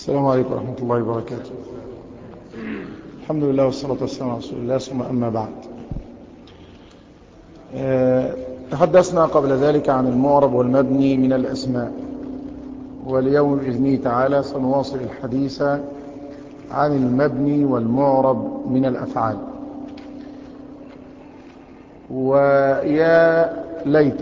السلام عليكم ورحمة الله وبركاته الحمد لله والصلاة والسلام على رسول الله ثم أما بعد تحدثنا قبل ذلك عن المعرب والمبني من الأسماء واليوم بإذنه تعالى سنواصل الحديث عن المبني والمعرب من الأفعال ويا ليت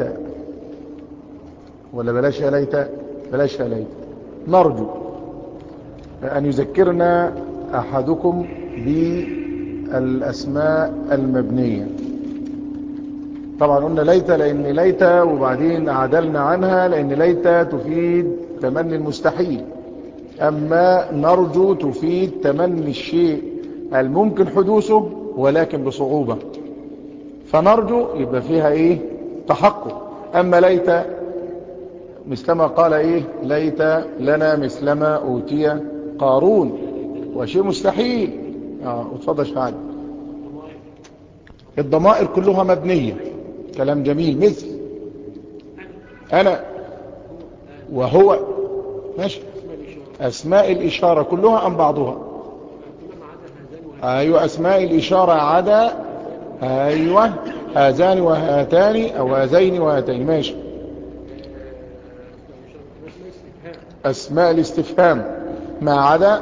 ولا بلاش يا ليت بلاش يا ليت نرجو أن يذكرنا أحدكم بالأسماء المبنية طبعا قلنا ليت لأن ليت وبعدين عدلنا عنها لأن ليت تفيد تمني المستحيل أما نرجو تفيد تمني الشيء الممكن حدوثه ولكن بصعوبة فنرجو يبقى فيها ايه تحقق اما ليت مثلما قال ايه ليت لنا مثلما اوتي قارون وشيء مستحيل اه وتفضل شعال الضمائر كلها مبنية كلام جميل مثل انا وهو ماشي اسماء الاشارة كلها ام بعضها ايوه اسماء الاشارة عدا ايوه هذان وهاتان او هذين وهاتين ماشي اسماء الاستفهام ما عدا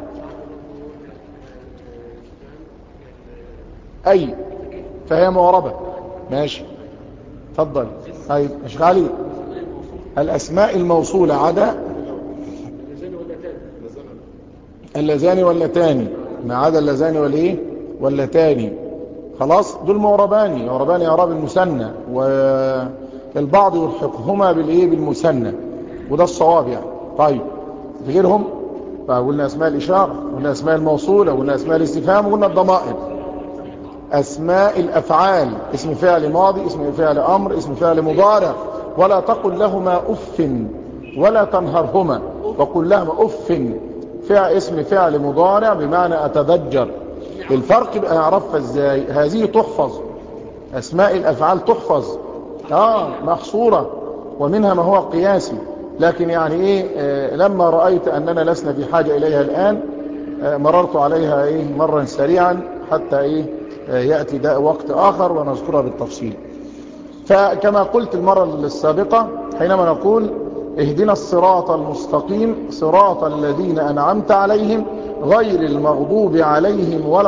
اي فهي معربة ماشي تفضل طيب مش علي الاسماء الموصولة عدا اللذان واللتان ما عدا اللذان والايه واللتان خلاص دول معربان معربان اعراب المثنى والبعض يلحقهما بالايه بالمثنى وده الصواب يعني طيب غيرهم فقلنا اسماء الاشاره قلنا اسماء الموصوله قلنا اسماء الاستفهام وقلنا الضمائر اسماء الافعال اسم فعل ماضي اسم فعل امر اسم فعل مضارع ولا تقل لهما اف ولا تنهرهما وقل لهما اف فعل اسم فعل مضارع بمعنى اتذجر الفرق بقى نعرفها ازاي هذه تحفظ اسماء الافعال تحفظ اه محصورة ومنها ما هو قياسي لكن يعني ايه آه لما رأيت اننا لسنا في حاجة اليها الان آه مررت عليها ايه مرا سريعا حتى ايه آه يأتي ده وقت اخر ونذكرها بالتفصيل فكما قلت المرة السابقة حينما نقول اهدنا الصراط المستقيم صراط الذين انعمت عليهم غير المغضوب عليهم ولا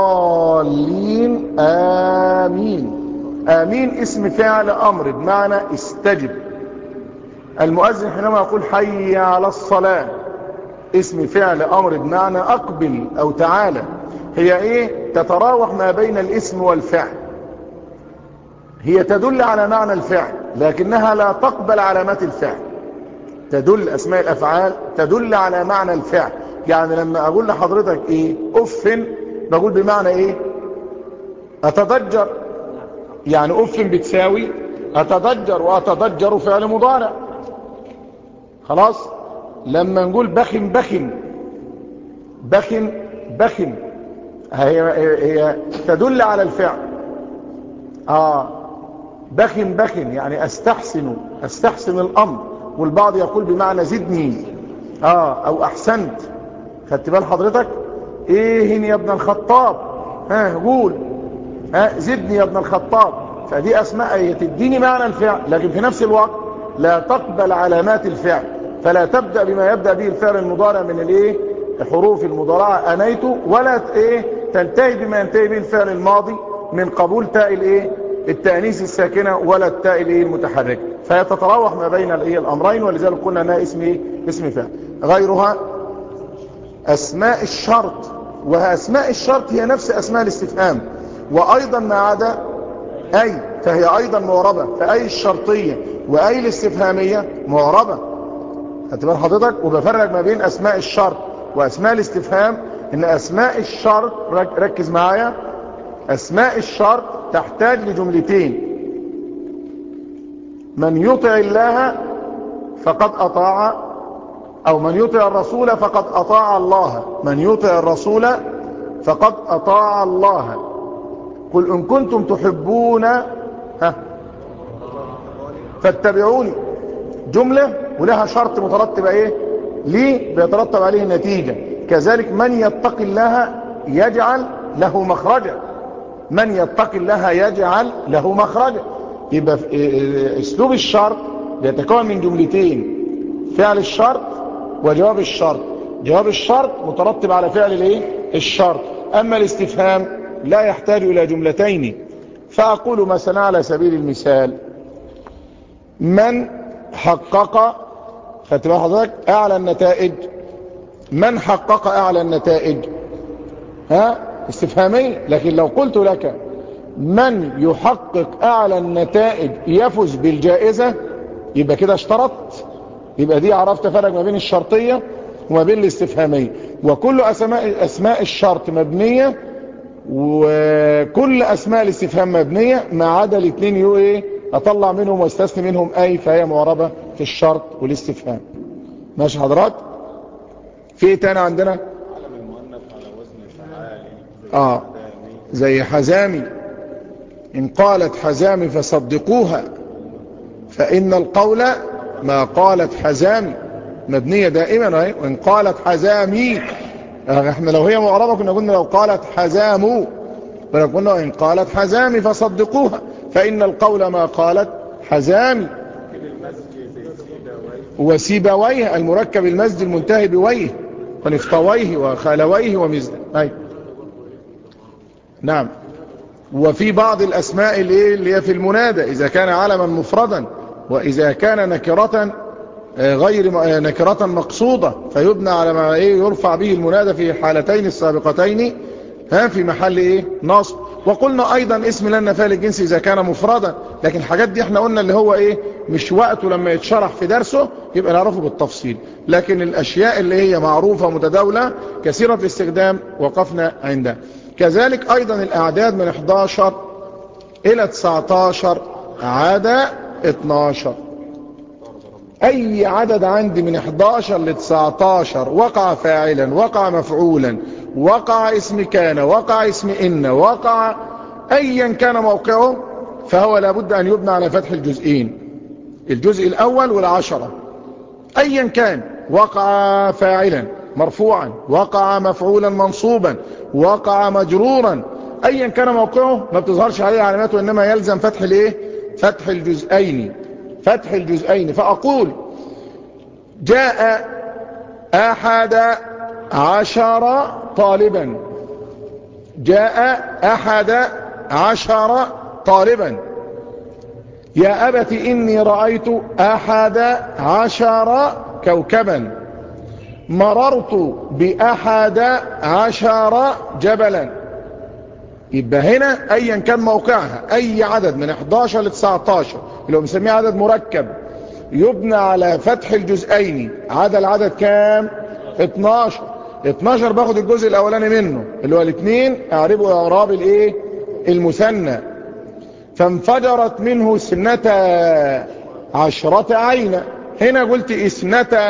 الضالين آمين آمين اسم فعل أمر بمعنى استجب المؤذن حينما يقول حي على الصلاة اسم فعل أمر بمعنى أقبل أو تعالى هي إيه تتراوح ما بين الاسم والفعل هي تدل على معنى الفعل لكنها لا تقبل علامات الفعل تدل أسماء الأفعال تدل على معنى الفعل يعني لما اقول لحضرتك ايه اف بقول بمعنى ايه اتضجر يعني اف بتساوي اتضجر واتضجر فعل مضارع خلاص لما نقول بخن بخن بخن بخن هي, هي تدل على الفعل اه بخن بخن يعني استحسن استحسن الامر والبعض يقول بمعنى زدني اه او احسنت خدت بال حضرتك ايه يا ابن الخطاب ها قول ها زدني يا ابن الخطاب فدي اسماء هي تديني معنى الفعل لكن في نفس الوقت لا تقبل علامات الفعل فلا تبدأ بما يبدأ به الفعل المضارع من الايه حروف المضارعة انيت ولا ايه تنتهي بما ينتهي به الفعل الماضي من قبول تاء الايه التأنيث الساكنة ولا التاء الايه المتحركة فهي تتراوح ما بين الايه الامرين ولذلك قلنا انها اسم ايه اسم فعل غيرها اسماء الشرط واسماء الشرط هي نفس اسماء الاستفهام وايضا ما عدا اي فهي ايضا معربة فاي الشرطية واي الاستفهامية معربة هتبقى حضرتك وبفرق ما بين اسماء الشرط واسماء الاستفهام ان اسماء الشرط ركز معايا اسماء الشرط تحتاج لجملتين من يطع الله فقد اطاع او من يطع الرسول فقد اطاع الله من يطع الرسول فقد اطاع الله قل ان كنتم تحبون ها فاتبعوني جملة ولها شرط مترتب ايه ليه بيترتب عليه النتيجة كذلك من يتق الله يجعل له مخرجا من يتق الله يجعل له مخرجا يبقى اسلوب الشرط بيتكون من جملتين فعل الشرط وجواب الشرط جواب الشرط مترتب على فعل الايه الشرط اما الاستفهام لا يحتاج الى جملتين فاقول مثلا على سبيل المثال من حقق خدت بال حضرتك اعلى النتائج من حقق اعلى النتائج ها استفهامي لكن لو قلت لك من يحقق اعلى النتائج يفز بالجائزة يبقى كده اشترطت يبقى دي عرفت فرق ما بين الشرطية وما بين الاستفهامية وكل اسماء, أسماء الشرط مبنية وكل اسماء الاستفهام مبنية ما عدا الاثنين يو ايه اطلع منهم واستثني منهم اي فهي معربة في الشرط والاستفهام ماشي حضرات في ايه تاني عندنا علم المؤنث على وزن فعال اه زي حزامي ان قالت حزامي فصدقوها فان القول ما قالت حزامي مبنية دائما اهي وان قالت حزامي احنا لو هي معربة كنا قلنا لو قالت حزامو كنا قلنا ان قالت حزامي فصدقوها فان القول ما قالت حزامي وسيبويه المركب المزد المنتهي بويه ونفطويه وخالويه ومزد أي. نعم وفي بعض الأسماء اللي اللي هي في المنادى إذا كان علما مفردا وإذا كان نكرة غير نكرة مقصودة فيبنى على ما إيه يرفع به المنادى في حالتين السابقتين ها في محل إيه نصب وقلنا أيضا اسم لن نفاه للجنس إذا كان مفردا لكن الحاجات دي احنا قلنا اللي هو إيه مش وقته لما يتشرح في درسه يبقى نعرفه بالتفصيل لكن الأشياء اللي هي معروفة متداولة كثيرة الاستخدام وقفنا عندها كذلك أيضا الأعداد من 11 إلى 19 عدا 12 أي عدد عندي من 11 ل 19 وقع فاعلا وقع مفعولا وقع اسم كان وقع اسم إن وقع أيا كان موقعه فهو لابد أن يبنى على فتح الجزئين الجزء الأول والعشرة أيا كان وقع فاعلا مرفوعا وقع مفعولا منصوبا وقع مجرورا أيا كان موقعه ما بتظهرش عليه علامات وإنما يلزم فتح الايه فتح الجزئين فتح الجزئين فأقول جاء أحد عشر طالبا جاء أحد عشر طالبا يا أبت إني رأيت أحد عشر كوكبا مررت بأحد عشر جبلا يبقى هنا أيا كان موقعها أي عدد من 11 ل 19 اللي هو بنسميه عدد مركب يبنى على فتح الجزئين عدا العدد كام 12 12 باخد الجزء الاولاني منه اللي هو الاثنين اعربه اعراب الايه المثنى فانفجرت منه سنتا عشرة عينة هنا قلت اسنتا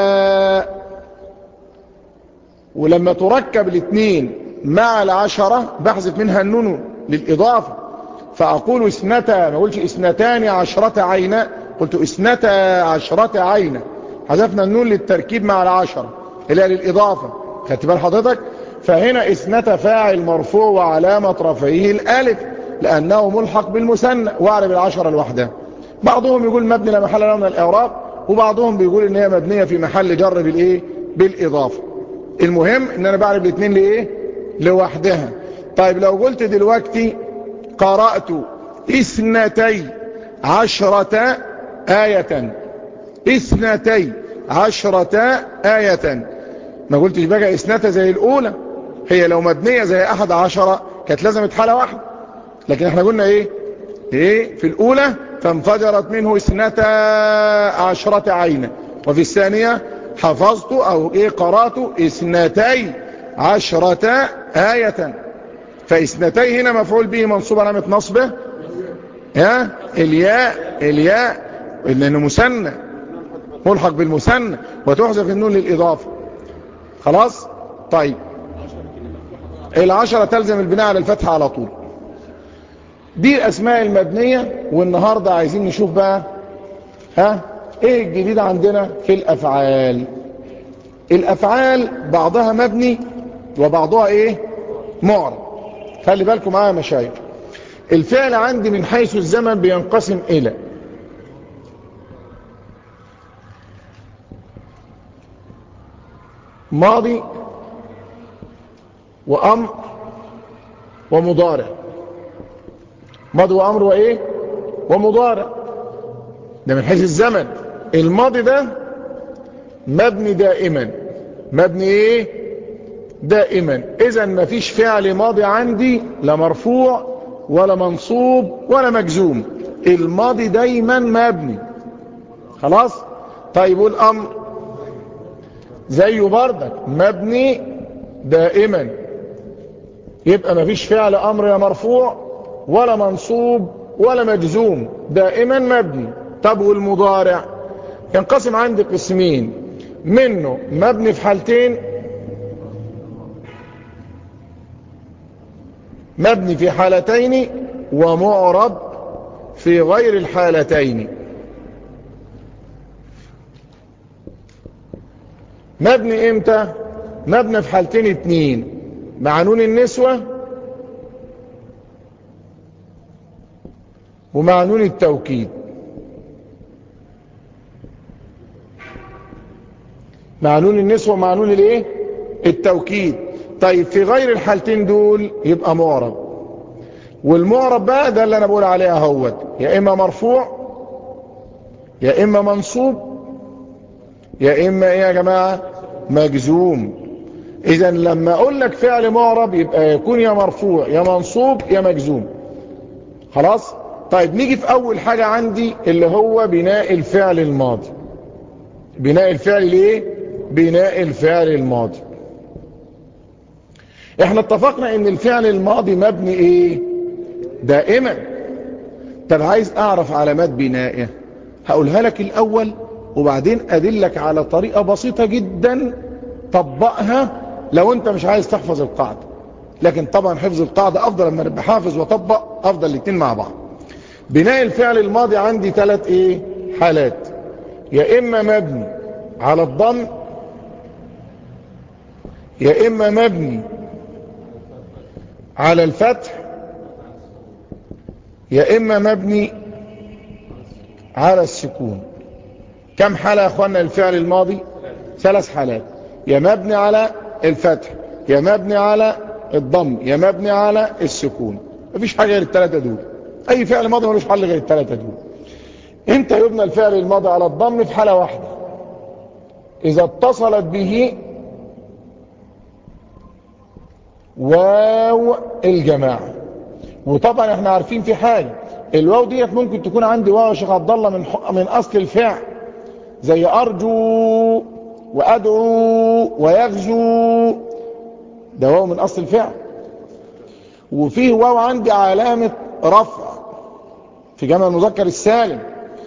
ولما تركب الاثنين مع العشرة بحذف منها النون للإضافة فأقول اسنتا ما قلتش اسنتان عشرة عينة قلت اسنتا عشرة عينة حذفنا النون للتركيب مع العشرة اللي هي للإضافة خدت بال حضرتك فهنا اسنتا فاعل مرفوع وعلامة رفعه الألف لأنه ملحق بالمثنى واعرب العشرة لوحدها بعضهم يقول مبني لا محل له من الإعراب وبعضهم بيقول ان هي مبنية في محل جر بالايه بالإضافة المهم ان انا بعرف الاثنين لايه لوحدها طيب لو قلت دلوقتي قرأت اثنتي عشرة آية اثنتي عشرة آية ما قلتش بقى اثنتا زي الأولى هي لو مبنية زي أحد عشرة كانت لازم حالة واحدة لكن احنا قلنا ايه ايه في الأولى فانفجرت منه اثنتا عشرة عينة وفي الثانية حفظت او ايه قرأت اثنتي عشرة آية فاثنتي هنا مفعول به منصوب علامة نصبه ها الياء الياء لانه مثنى ملحق بالمثنى وتحذف النون للإضافة خلاص طيب العشرة تلزم البناء على الفتح على طول دي الأسماء المبنية والنهاردة عايزين نشوف بقى ها ايه الجديد عندنا في الأفعال الافعال بعضها مبني وبعضها ايه معرب خلي بالكم معايا يا مشايخ الفعل عندي من حيث الزمن بينقسم الى ماضي وامر ومضارع ماضي وامر وايه ومضارع ده من حيث الزمن الماضي ده مبني دائما مبني ايه دائما اذا ما فيش فعل ماضي عندي لا مرفوع ولا منصوب ولا مجزوم الماضي دايما مبني خلاص طيب والامر زيه بردك مبني دائما يبقى ما فيش فعل امر يا مرفوع ولا منصوب ولا مجزوم دائما مبني طب والمضارع ينقسم عندي قسمين منه مبني في حالتين مبني في حالتين ومعرب في غير الحالتين مبني امتى مبني في حالتين اتنين مع نون النسوة ومع نون التوكيد مع نون النسوة ومع نون الايه التوكيد طيب في غير الحالتين دول يبقى معرب والمعرب بقى ده اللي انا بقول عليه اهوت يا اما مرفوع يا اما منصوب يا اما ايه يا جماعة مجزوم اذا لما اقول لك فعل معرب يبقى يكون يا مرفوع يا منصوب يا مجزوم خلاص طيب نيجي في اول حاجة عندي اللي هو بناء الفعل الماضي بناء الفعل ليه بناء الفعل الماضي احنا اتفقنا ان الفعل الماضي مبني ايه دائما طب عايز اعرف علامات بنائه هقولها لك الاول وبعدين ادلك على طريقة بسيطة جدا طبقها لو انت مش عايز تحفظ القاعدة لكن طبعا حفظ القاعدة افضل لما نبقى حافظ وطبق افضل الاتنين مع بعض بناء الفعل الماضي عندي ثلاث ايه حالات يا اما مبني على الضم يا اما مبني على الفتح يا اما مبني على السكون كم حالة يا اخوانا الفعل الماضي ثلاث حالات يا مبني على الفتح يا مبني على الضم يا مبني على السكون مفيش حاجة غير الثلاثة دول اي فعل ماضي ملوش حل غير الثلاثة دول انت يبنى الفعل الماضي على الضم في حالة واحدة اذا اتصلت به واو الجماعة وطبعا احنا عارفين في حاجة الواو ديت ممكن تكون عندي واو يا شيخ عبد الله من من اصل الفعل زي ارجو وادعو ويغزو ده واو من اصل الفعل وفيه واو عندي علامة رفع في جمع المذكر السالم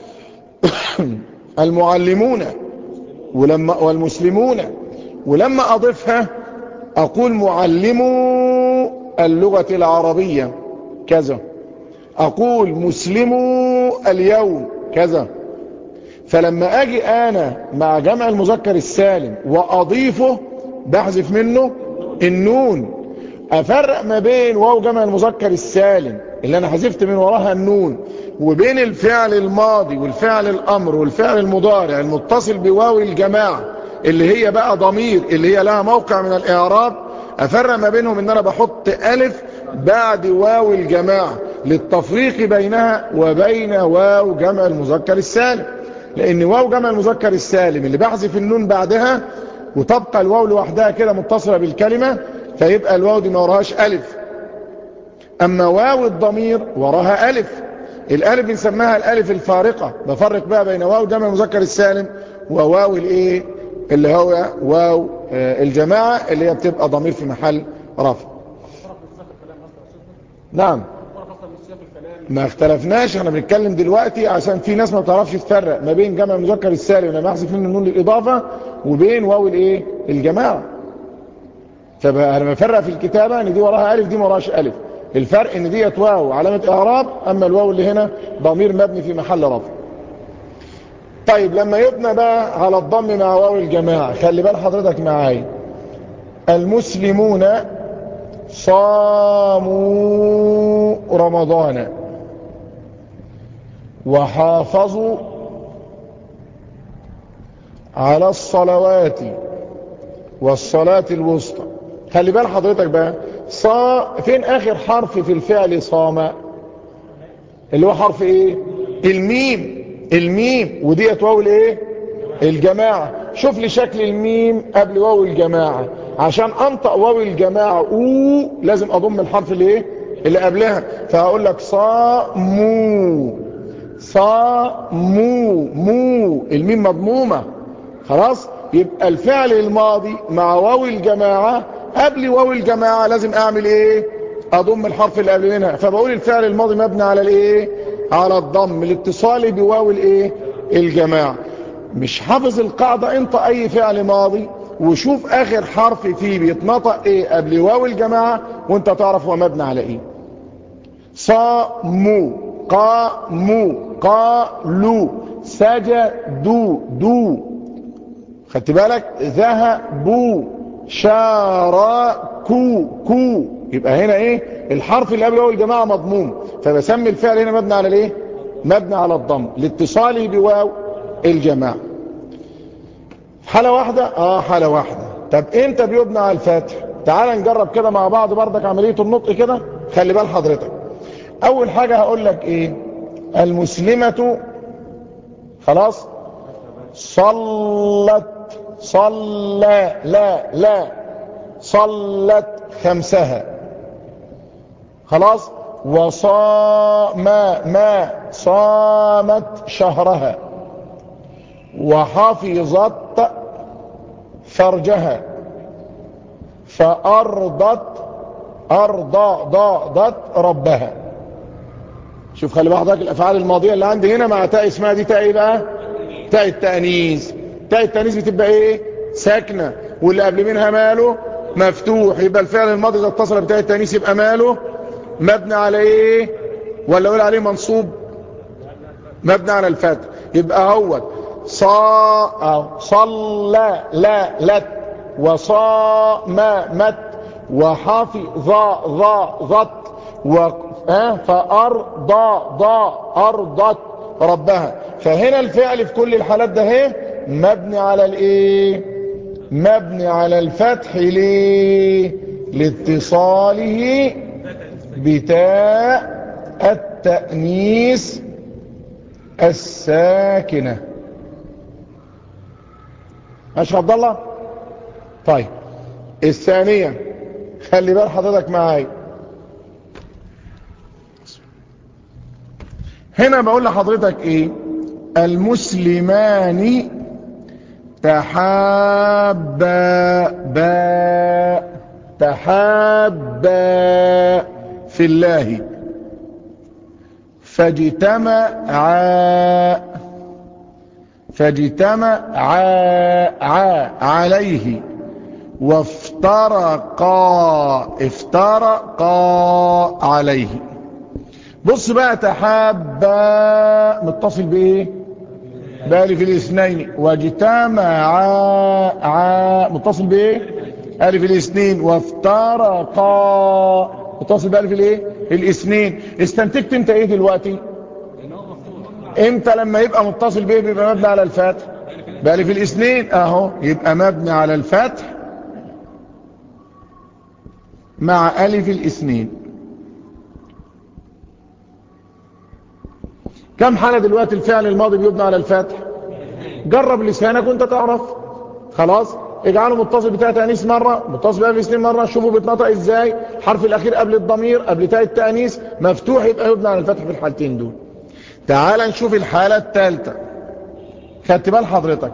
المعلمون ولما والمسلمون ولما اضيفها اقول معلمو اللغة العربية كذا اقول مسلمو اليوم كذا فلما اجي انا مع جمع المذكر السالم واضيفه بحذف منه النون افرق ما بين واو جمع المذكر السالم اللي انا حذفت من وراها النون وبين الفعل الماضي والفعل الامر والفعل المضارع المتصل بواو الجماعة اللي هي بقى ضمير اللي هي لها موقع من الاعراب افرق ما بينهم ان انا بحط الف بعد واو الجماعة للتفريق بينها وبين واو جمع المذكر السالم لان واو جمع المذكر السالم اللي بحذف النون بعدها وتبقى الواو لوحدها كده متصلة بالكلمة فيبقى الواو دي ما وراهاش الف اما واو الضمير وراها الف الالف بنسميها الالف الفارقة بفرق بقى بين واو جمع المذكر السالم وواو الايه اللي هو واو الجماعة اللي هي بتبقى ضمير في محل رفع نعم ما اختلفناش احنا بنتكلم دلوقتي عشان في ناس ما بتعرفش تفرق ما بين جمع المذكر السالم لما احذف منه النون للاضافه وبين واو الايه الجماعه فبقى انا بفرق في الكتابه ان دي وراها الف دي ما وراهاش الف الفرق ان ديت واو علامه اعراب اما الواو اللي هنا ضمير مبني في محل رفع طيب لما يبنى بقى على الضم مع واو الجماعة خلي بال حضرتك معايا المسلمون صاموا رمضان وحافظوا على الصلوات والصلاة الوسطى خلي بال حضرتك بقى صا فين اخر حرف في الفعل صام اللي هو حرف ايه الميم الميم وديت واو الايه الجماعة شوف لي شكل الميم قبل واو الجماعة عشان انطق واو الجماعة او لازم اضم الحرف الايه اللي قبلها فهقول لك صاموا صاموا مو الميم مضمومة خلاص يبقى الفعل الماضي مع واو الجماعة قبل واو الجماعة لازم اعمل ايه اضم الحرف اللي قبل منها فبقول الفعل الماضي مبني على الايه على الضم الاتصال بواو الايه الجماعة مش حافظ القاعدة انت اي فعل ماضي وشوف اخر حرف فيه بيتنطق ايه قبل واو الجماعة وانت تعرف هو مبني على ايه صاموا قاموا قالوا سجدوا دو خدت بالك ذهبوا شاركوا كو يبقى هنا ايه الحرف اللي قبل واو الجماعة مضموم فبسمي الفعل هنا مبني على الايه مبني على الضم لاتصاله بواو الجماعة حالة واحدة اه حالة واحدة طب انت بيبنى على الفتح تعال نجرب كده مع بعض بردك عملية النطق كده خلي بال حضرتك اول حاجة هقول لك ايه المسلمة خلاص صلت صلى لا لا صلت خمسها خلاص وصام ما صامت شهرها وحفظت فرجها فأرضت أرضى ضاضت ربها شوف خلي بعضك الأفعال الماضية اللي عندي هنا مع تاء اسمها دي تاء ايه بقى تاء التأنيث تاء التأنيث بتبقى ايه ساكنة واللي قبل منها ماله مفتوح يبقى الفعل الماضي اذا اتصل بتاء التأنيث يبقى ماله مبني على ايه ولا اقول عليه منصوب مبني على الفتح يبقى هو صا صلى لا لت وصامت وحفظ ظا ظت و فأرضى ضا أرضت ربها فهنا الفعل في كل الحالات ده اهي مبني على الايه مبني على الفتح ليه لاتصاله بتاء التأنيس الساكنة ماشي عبد الله طيب الثانية خلي بال حضرتك معايا هنا بقول لحضرتك ايه المسلمان تحابا با تحابا في الله فاجتمعا فاجتمعا عليه وافترقا افترقا عليه بص بقى تحابا متصل بايه بألف الاثنين واجتمعا متصل بايه ألف الاثنين وافترقا متصل بألف الايه الاثنين استنتجت انت ايه دلوقتي امتى لما يبقى متصل بايه بيبقى مبني على الفتح بألف الاثنين اهو يبقى مبني على الفتح مع ألف الاثنين كم حالة دلوقتي الفعل الماضي بيبنى على الفتح جرب لسانك وانت تعرف خلاص اجعله متصل بتاء تانيث مرة متصل بألف الاثنين مرة شوفوا بيتنطق ازاي حرف الاخير قبل الضمير قبل تاء التانيث مفتوح يبقى يبنى على الفتح في الحالتين دول تعال نشوف الحالة الثالثة خدت بال حضرتك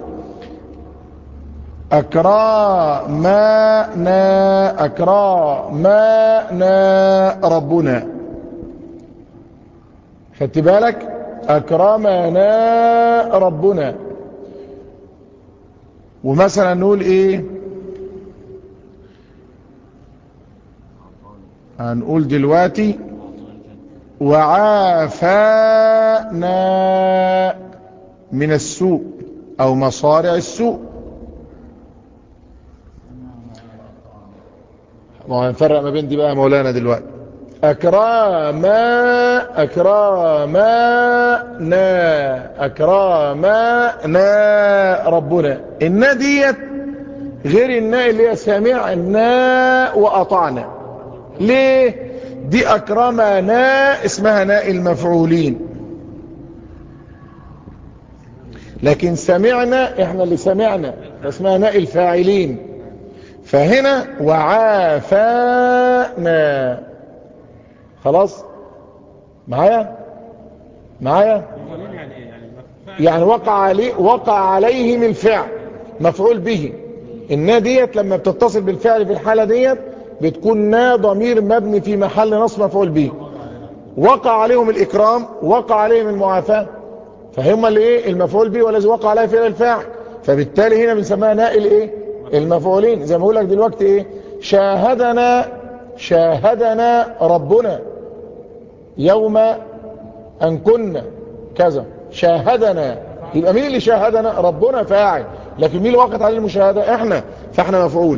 أكرمنا أكرمنا ربنا خدت بالك أكرمنا ربنا ومثلا نقول إيه هنقول دلوقتي وعافانا من السوء او مصارع السوء ما هنفرق ما بين دي بقى مولانا دلوقتي اكراما اكرامنا اكرامنا ربنا النا ديت غير الناء اللي هي سمعنا واطعنا ليه دي اكرمنا اسمها ناء المفعولين لكن سمعنا احنا اللي سمعنا اسمها ناء الفاعلين فهنا وعافانا خلاص معايا معايا يعني وقع عليه وقع عليهم الفعل مفعول به النا ديت لما بتتصل بالفعل في الحالة ديت بتكون نا ضمير مبني في محل نصب مفعول به وقع عليهم الإكرام وقع عليهم المعافاة فهم اللي ايه المفعول به والذي وقع عليه فعل الفاعل فبالتالي هنا بنسميها ناء الايه المفعولين زي ما بقول لك دلوقتي ايه شاهدنا شاهدنا ربنا يوم ان كنا كذا شاهدنا يبقى مين اللي شاهدنا ربنا فاعل لكن مين اللي وقت عليه المشاهدة احنا فاحنا مفعول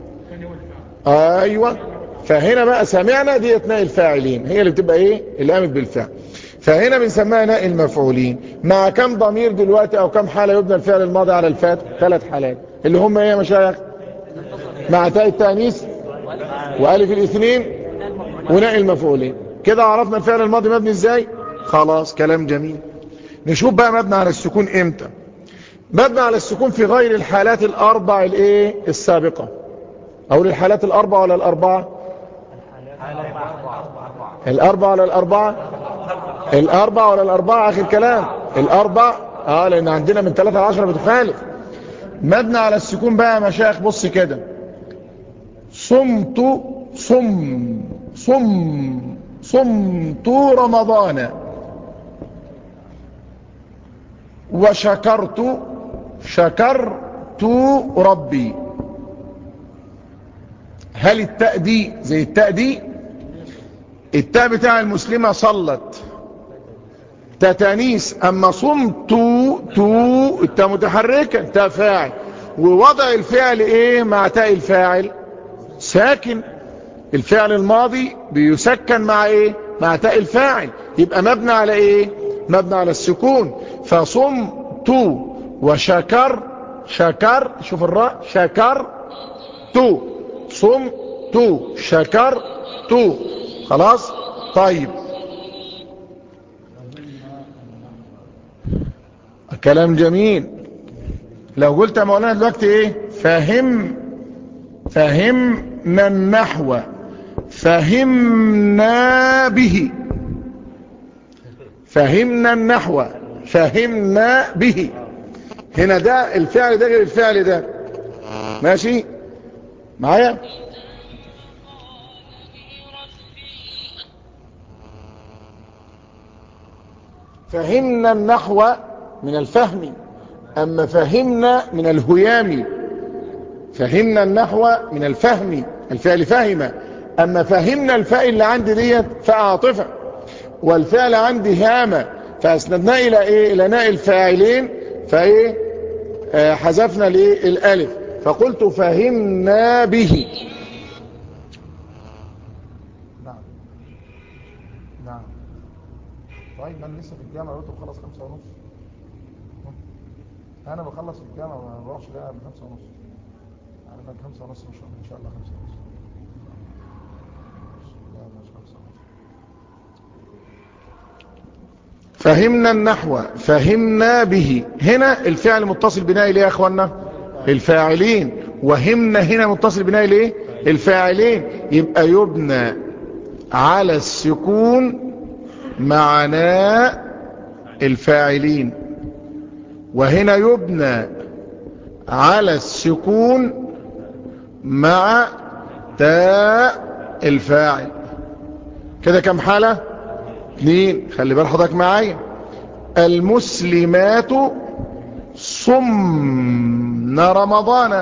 ايوه فهنا بقى سمعنا دي ناء الفاعلين هي اللي بتبقى ايه اللي قامت بالفعل فهنا بنسميها ناء المفعولين مع كم ضمير دلوقتي او كم حالة يبنى الفعل الماضي على الفات ثلاث حالات اللي هم ايه يا مشايخ مع تاء التانيث والف الاثنين وناء المفعولين كده عرفنا الفعل الماضي مبني ازاي خلاص كلام جميل نشوف بقى مبني على السكون امتى مبني على السكون في غير الحالات الاربع الايه السابقة او الحالات الاربع ولا الاربعة الاربع ولا الاربعة الاربع ولا الاربعة اخر كلام الاربع اه لان عندنا من 3 ل 10 بتخالف مبنى على السكون بقى يا مشايخ بص كده صمت صم صم صمت رمضان وشكرت شكرت ربي هل التاء دي زي التاء دي التاء بتاع المسلمة صلت تتانيس اما صمت تو التاء متحركة تاء فاعل ووضع الفعل ايه مع تاء الفاعل ساكن الفعل الماضي بيسكن مع ايه مع تاء الفاعل يبقى مبنى على ايه مبنى على السكون فصمت وشكر شكر شوف الراء شكر تو صم تو شكر تو خلاص طيب كلام جميل لو قلت يا مولانا دلوقتي ايه فهم فهمنا النحو فهمنا به فهمنا النحو فهمنا به هنا ده الفعل ده غير الفعل ده ماشي معايا فهمنا النحو من الفهم أما فهمنا من الهيام فهمنا النحو من الفهم الفعل فهم أما فهمنا الفاء اللي عندي ديت فعاطفة والفعل عندي هامة فأسندنا إلى إيه إلى ناء الفاعلين فإيه آه حذفنا لإيه الألف فقلت فهمنا به نعم نعم طيب انا لسه في الجامعة قلت بخلص خمسة ونص انا بخلص في الجامعة ما بروحش بقى من خمسة ونص انا من خمسة ونص ان شاء الله ان شاء الله خمسة ونص لا مش خمسة ونص فهمنا النحو فهمنا به هنا الفعل متصل بناء ليه يا اخوانا الفاعلين وهمنا هنا متصل بناء ليه الفاعلين يبقى يبنى على السكون معنى الفاعلين وهنا يبنى على السكون مع تاء الفاعل كده كم حالة اثنين خلي بال حضرتك معايا المسلمات صمن رمضان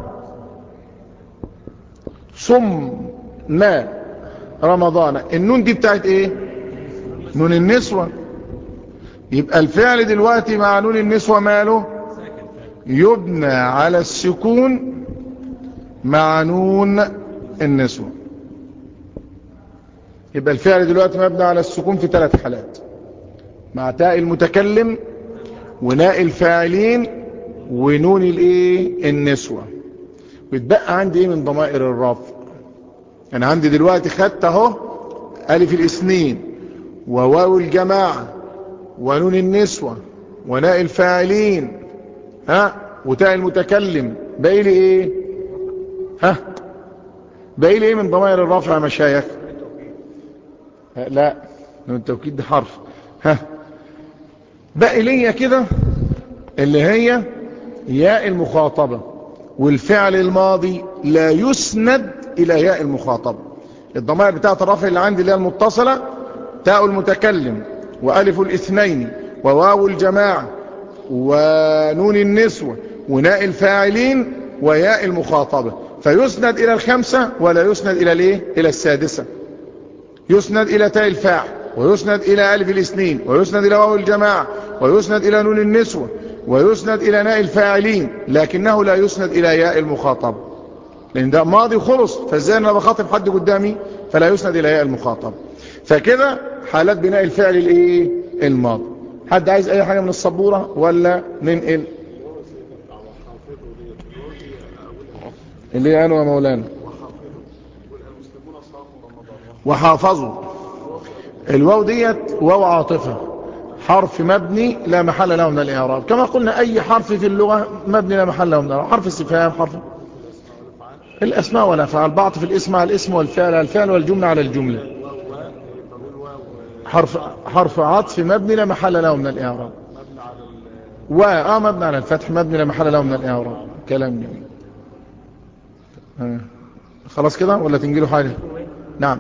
صمنا رمضان النون دي بتاعت ايه نون النسوة يبقى الفعل دلوقتي مع نون النسوة ماله يبنى على السكون مع نون النسوة يبقى الفعل دلوقتي مبنى على السكون في ثلاث حالات مع تاء المتكلم وناء الفاعلين ونون الايه النسوة بتبقى عندي ايه من ضمائر الرفع انا عندي دلوقتي خدت اهو الف الاثنين وواو الجماعة ونون النسوة وناء الفاعلين ها وتاء المتكلم باقي لي ايه ها باقي لي ايه من ضمائر الرفع يا مشايخ لا نون التوكيد ده حرف ها باقي لي كده اللي هي ياء المخاطبة والفعل الماضي لا يسند الى ياء المخاطبة الضمائر بتاعت الرفع اللي عندي اللي هي المتصلة تاء المتكلم والف الاثنين وواو الجماعة ونون النسوة وناء الفاعلين وياء المخاطبة فيسند الى الخمسة ولا يسند الى الايه الى السادسة يسند الى تاء الفاعل ويسند الى الف الاثنين ويسند الى واو الجماعة ويسند الى نون النسوة ويسند الى ناء الفاعلين لكنه لا يسند الى ياء المخاطبة لان ده ماضي خلص فازاي انا بخاطب حد قدامي فلا يسند الى ياء المخاطبة فكده حالات بناء الفعل الايه الماضي حد عايز اي حاجة من السبورة ولا ننقل اللي هي انا ومولانا وحافظوا الواو ديت واو عاطفة حرف مبني لا محل له من الاعراب كما قلنا اي حرف في اللغة مبني لا محل له من الاعراب حرف استفهام حرف الاسماء والافعال بعض في الاسم على الاسم والفعل على الفعل والجملة على الجملة حرف حرف عطف مبني لا محل له من الاعراب و اه مبني على الفتح مبني لا محل له من الاعراب كلام جميل آه. خلاص كده ولا تنجيله حاجة نعم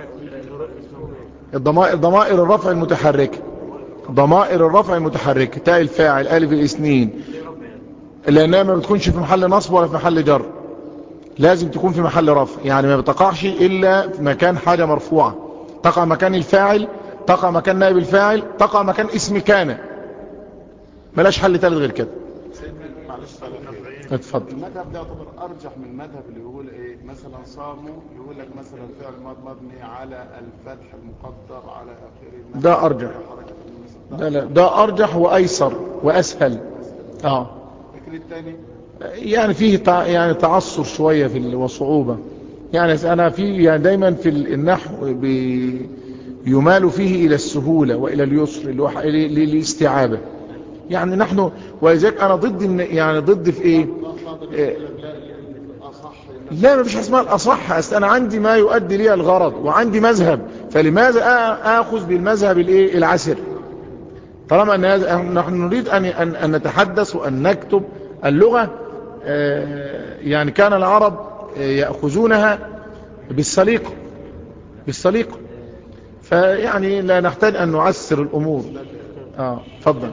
الضمائر ضمائر الرفع المتحركة ضمائر الرفع المتحركة تاء الفاعل الف الاثنين لانها ما بتكونش في محل نصب ولا في محل جر لازم تكون في محل رفع يعني ما بتقعش الا في مكان حاجة مرفوعة تقع مكان الفاعل تقع مكان نائب الفاعل تقع مكان اسم كان ملاش حل ثالث غير كده معلش اتفضل المذهب ده يعتبر ارجح من المذهب اللي يقول ايه مثلا صاموا يقول لك مثلا فعل ماض مبني على الفتح المقدر على اخره ده أرجح. لا لا ده ارجح وايسر واسهل اه الفكر الثاني يعني فيه تع... يعني تعثر شوية في ال... وصعوبة يعني انا في يعني دايما في النحو بي... يمال فيه الى السهولة والى اليسر اللي هو ح- ل- ل- للاستيعابة يعني نحن ولذلك انا ضد إن- يعني ضد في ايه إيه، اصح لا ما فيش حاجة اسمها الاصح اصل انا عندي ما يؤدي لي الغرض وعندي مذهب فلماذا آ- اخذ بالمذهب الايه العسر طالما ان هذا نحن نريد ان ان ان نتحدث وان نكتب اللغة آه، يعني كان العرب آه، ياخذونها بالسليقه بالسليقه فيعني لا نحتاج ان نعسر الامور اه اتفضل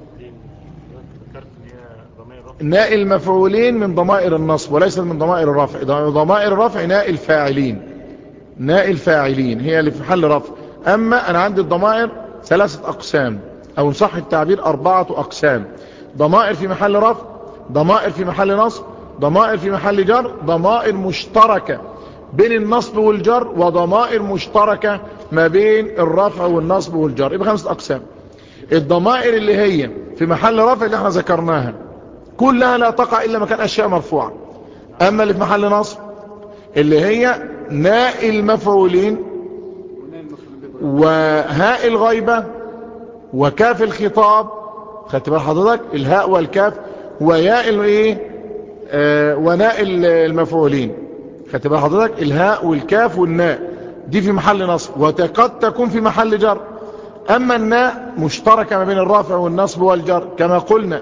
ناء المفعولين من ضمائر النصب وليس من ضمائر الرفع ضمائر الرفع ناء الفاعلين ناء الفاعلين هي اللي في محل رفع اما انا عندي الضمائر ثلاثة اقسام او ان صح التعبير اربعة اقسام ضمائر في محل رفع ضمائر في محل نصب ضمائر في محل جر ضمائر مشتركة بين النصب والجر وضمائر مشتركة ما بين الرفع والنصب والجر يبقى خمسة اقسام الضمائر اللي هي في محل رفع اللي احنا ذكرناها كلها لا تقع الا مكان اشياء مرفوعة اما اللي في محل نصب اللي هي ناء المفعولين وهاء الغيبة وكاف الخطاب خدت بال حضرتك الهاء والكاف وياء الايه آه وناء المفعولين خدت بال حضرتك الهاء والكاف والناء دي في محل نصب وقد تكون في محل جر اما الناء مشتركة ما بين الرافع والنصب والجر كما قلنا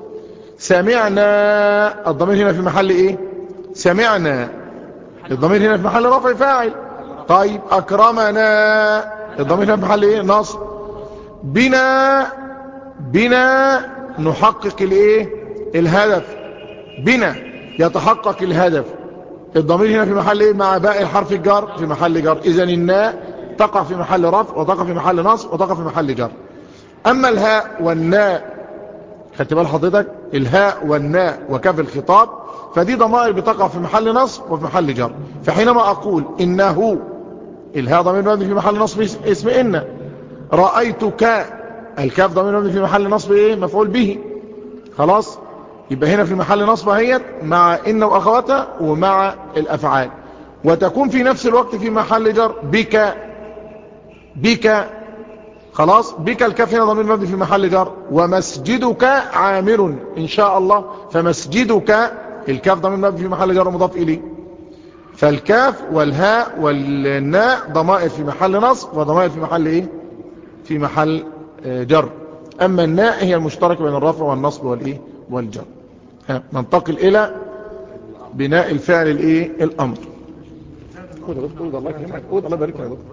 سمعنا الضمير هنا في محل ايه سمعنا الضمير هنا في محل رفع فاعل طيب اكرمنا الضمير هنا في محل ايه نصب بنا بنا نحقق الايه الهدف بنا يتحقق الهدف الضمير هنا في محل ايه مع باقي الحرف الجر في محل جر اذا الناء تقع في محل رفع وتقع في محل نصب وتقع في محل جر اما الهاء والناء خدت بال حضرتك الهاء والناء وكاف الخطاب فدي ضمائر بتقع في محل نصب وفي محل جر فحينما اقول انه الهاء ضمير مبني في محل نصب اسم ان رأيتك الكاف ضمير مبني في محل نصب ايه مفعول به خلاص يبقى هنا في محل نصب هي مع ان واخواتها ومع الافعال وتكون في نفس الوقت في محل جر بك بك خلاص بك الكاف هنا ضمير مبني في محل جر ومسجدك عامر ان شاء الله فمسجدك الكاف ضمير مبني في محل جر مضاف اليه فالكاف والهاء والناء ضمائر في محل نصب وضمائر في محل ايه في محل جر اما الناء هي المشتركه بين الرفع والنصب والايه والجر ننتقل الى بناء الفعل الايه الامر خد يا دكتور الله يكرمك خد الله يبارك لك يا دكتور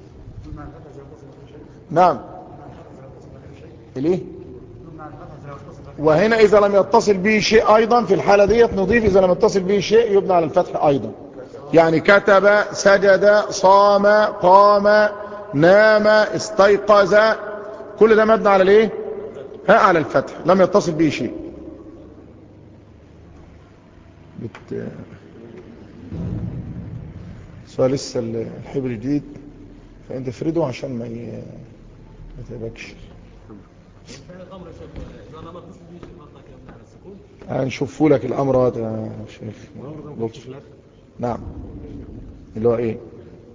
نعم الايه وهنا اذا لم يتصل به شيء ايضا في الحالة ديت نضيف اذا لم يتصل به شيء يبنى على الفتح ايضا يعني كتب سجد صام قام نام استيقظ كل ده مبنى على الايه ها على الفتح لم يتصل به شيء بت... سؤال لسه الحبر الجديد فانت افرده عشان ما ي... ما تبكش هنشوفوا لك الامر هذا يا شيخ لطف نعم اللي هو ايه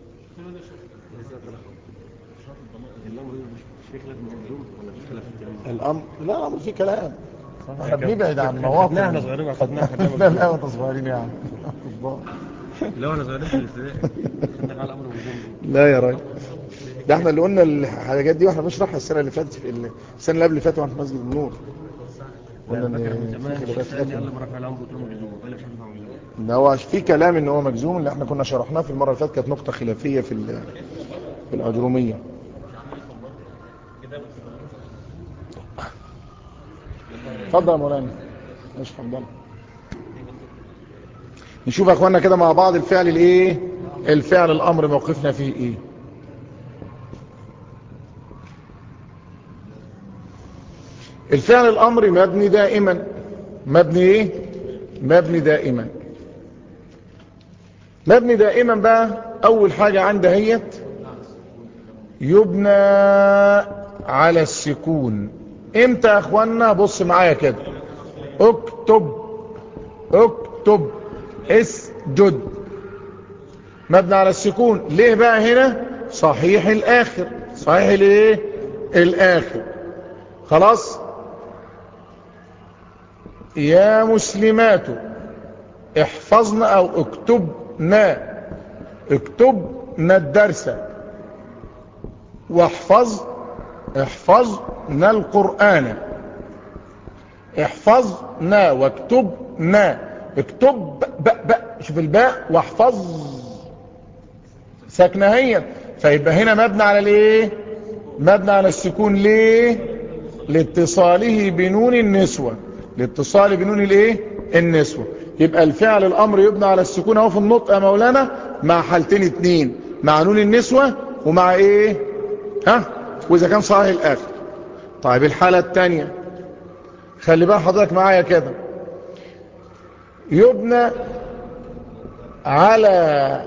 الامر لا الامر فيه كلام احنا بنبعد عن مواقف لا احنا صغيرين اخدناها لا لا وانت صغيرين يا عم لا احنا صغيرين في الابتدائي خدنا على الامر والنهي لا يا راجل ده احنا اللي قلنا الحاجات دي واحنا بنشرحها السنه اللي فاتت في ال- السنه اللي قبل اللي فاتت واحنا في مسجد النور قلنا ان في خلافات قال لي كتير. مرفع الامر قلت له مجنون قال لي مش عارف اعمل ايه ان هو في كلام ان هو مجزوم اللي احنا كنا شرحناه في المره اللي فاتت كانت نقطه خلافيه في ال- في الاجروميه اتفضل يا مولانا مش حمدان نشوف يا اخوانا كده مع بعض الفعل الايه الفعل الامر موقفنا فيه ايه الفعل الامر مبني دائما مبني ايه مبني دائما مبني دائما بقى اول حاجة عندها هي يبنى على السكون امتى يا اخوانا بص معايا كده اكتب اكتب اسجد مبني على السكون ليه بقى هنا صحيح الاخر صحيح الايه الاخر خلاص يا مسلمات احفظنا او اكتبنا اكتبنا الدرس واحفظ احفظنا القرآن احفظنا واكتبنا اكتب باء باء شوف الباء واحفظ ساكنة هي فيبقى هنا مبنى على الايه مبنى على السكون ليه لاتصاله بنون النسوة لاتصال بنون الايه النسوة يبقى الفعل الامر يبنى على السكون اهو في النطق يا مولانا مع حالتين اتنين مع نون النسوة ومع ايه ها واذا كان صحيح الاخر طيب الحالة التانية خلي بقى حضرتك معايا كده يبنى على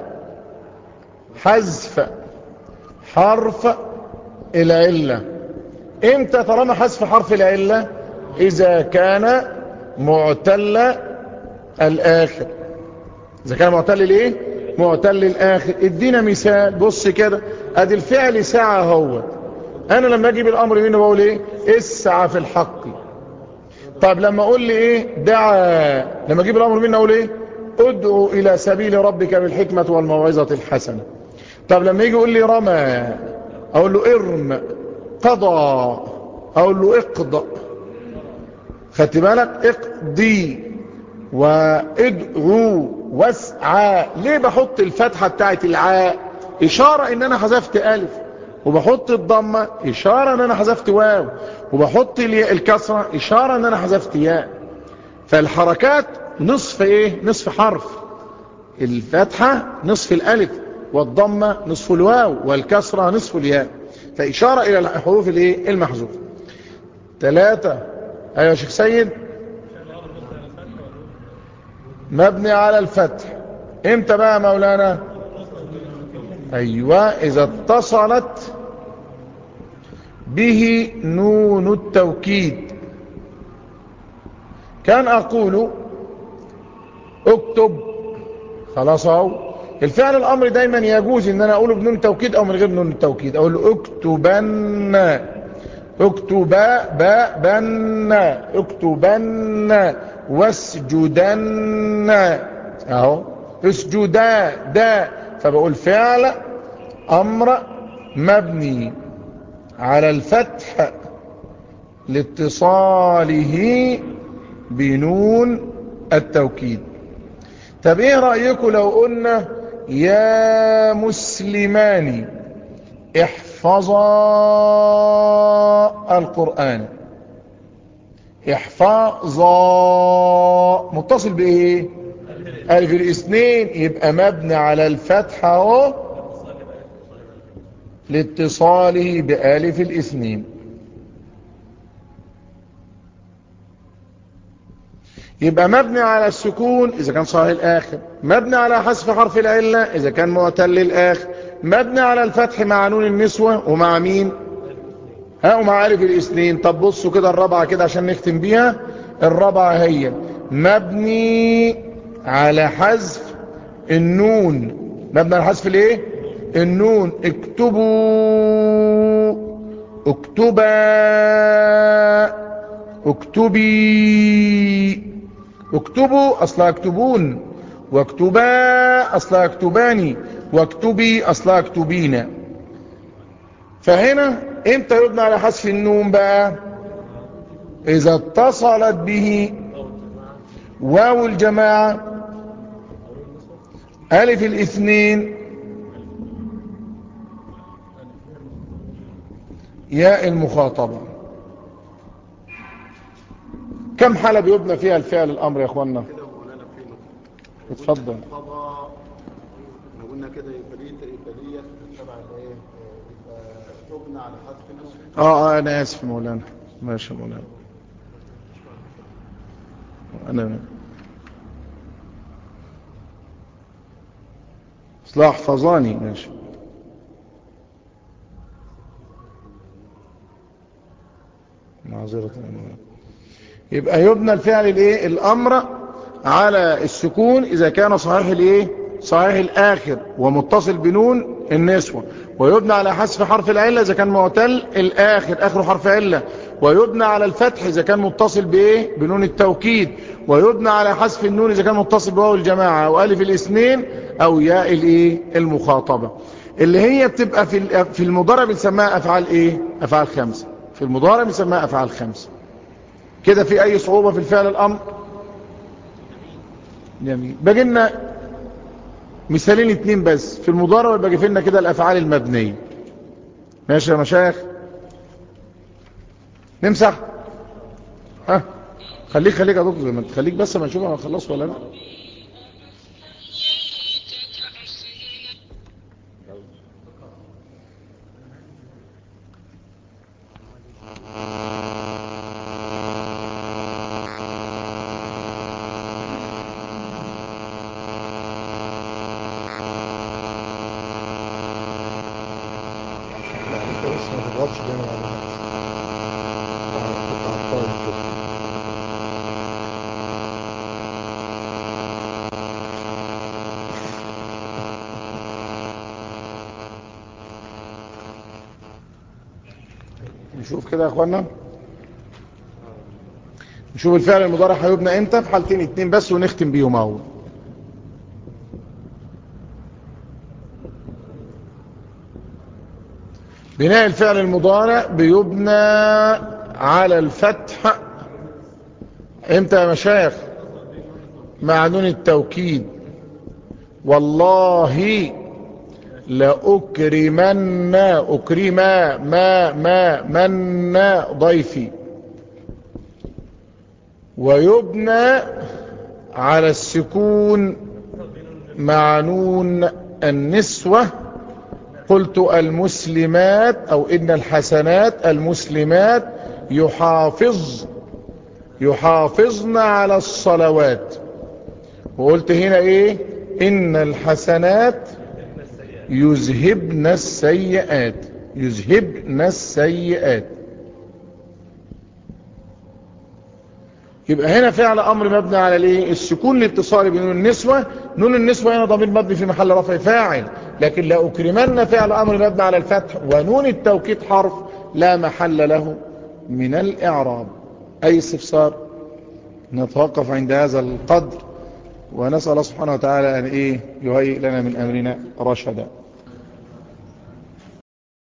حذف حرف العلة امتى طالما حذف حرف العلة اذا كان معتل الاخر اذا كان معتل الايه معتل الاخر ادينا مثال بص كده ادي الفعل ساعة هو انا لما اجيب الامر منه بقول ايه اسعى في الحق طب لما اقول لي ايه دعا لما اجيب الامر منه اقول ايه ادعو الى سبيل ربك بالحكمة والموعظة الحسنة طب لما يجي يقول لي رمى اقول له ارم قضى اقول له اقضى خدت بالك اقضي وادعو واسعى ليه بحط الفتحة بتاعت العاء اشارة ان انا حذفت الف وبحط الضمة اشارة ان انا حذفت واو وبحط الياء الكسرة اشارة ان انا حذفت ياء فالحركات نصف ايه نصف حرف الفتحة نصف الالف والضمة نصف الواو والكسرة نصف الياء فاشارة الى الحروف الايه المحذوفة ثلاثة ايوه يا شيخ سيد مبني على الفتح امتى بقى يا مولانا ايوه اذا اتصلت به نون التوكيد كان اقول اكتب خلاص اهو الفعل الامر دايما يجوز ان انا اقوله بنون توكيد او من غير نون التوكيد اقول له اكتبن اكتبا با بن اكتبن واسجدن اهو اسجدا دا فبقول فعل امر مبني على الفتح لاتصاله بنون التوكيد طب ايه رأيكم لو قلنا يا مسلمان احفظا القرآن احفظا متصل بايه الف الاثنين يبقى مبني على الفتحة اهو لاتصاله بألف الاثنين يبقى مبني على السكون إذا كان صحيح الآخر مبني على حذف حرف العلة إذا كان معتل الآخر مبني على الفتح مع نون النسوة ومع مين ها ومع ألف الاثنين طب بصوا كده الرابعة كده عشان نختم بيها الرابعة هي مبني على حذف النون مبني على حذف الايه النون اكتبوا اكتبا اكتبي اكتبوا اصلا اكتبون واكتبا اصلا اكتباني واكتبي اصلا اكتبين فهنا امتى يبنى على حذف النون بقى اذا اتصلت به واو الجماعة الف الاثنين ياء المخاطبة كم حالة بيبنى فيها الفعل الامر يا اخوانا كده ومولانا في نقطة اتفضل قضى لو قلنا كده يبقى دي يبقى ديت تبع الايه يبقى تبنى على حذف نصف اه اه انا اسف مولانا ماشي مولانا انا اصلاح فظاني ماشي معذرة يا مولانا. يبقى يبنى الفعل الايه الامر على السكون اذا كان صحيح الايه صحيح الاخر ومتصل بنون النسوة ويبنى على حذف حرف العلة اذا كان معتل الاخر اخر حرف علة ويبنى على الفتح اذا كان متصل بايه بنون التوكيد ويبنى على حذف النون اذا كان متصل بواو الجماعة او الف الاثنين او ياء الايه المخاطبة اللي هي بتبقى في ال- في المضارع بنسميها افعال ايه افعال خمسة في المضارع بنسميها افعال خمسة كده في اي صعوبة في الفعل الامر جميل باقي لنا مثالين اتنين بس في المضارع ويبقى في لنا كده الافعال المبنية ماشي يا مشايخ نمسح ها خليك خليك يا دكتور زي ما انت خليك بس ما نشوف انا خلصت ولا لا لا انت بس ما تضغطش جامد على نفسك كنت هتطول كده. نشوف كده يا اخوانا نشوف الفعل المضارع هيبنى امتى في حالتين اتنين بس ونختم بيهم اهو بناء الفعل المضارع بيبنى على الفتح امتى يا مشايخ مع نون التوكيد والله لأكرمن أكرم ما ما من ضيفي ويبنى على السكون مع نون النسوة قلت المسلمات أو إن الحسنات المسلمات يحافظ يحافظن على الصلوات وقلت هنا ايه ان الحسنات يذهبن السيئات يذهبن السيئات يبقى هنا فعل امر مبني على الايه السكون الاتصالي بنون النسوة نون النسوة هنا ضمير مبني في محل رفع فاعل لكن لا اكرمن فعل امر مبني على الفتح ونون التوكيد حرف لا محل له من الاعراب اي استفسار نتوقف عند هذا القدر ونسأل الله سبحانه وتعالى ان ايه يهيئ لنا من امرنا رشدا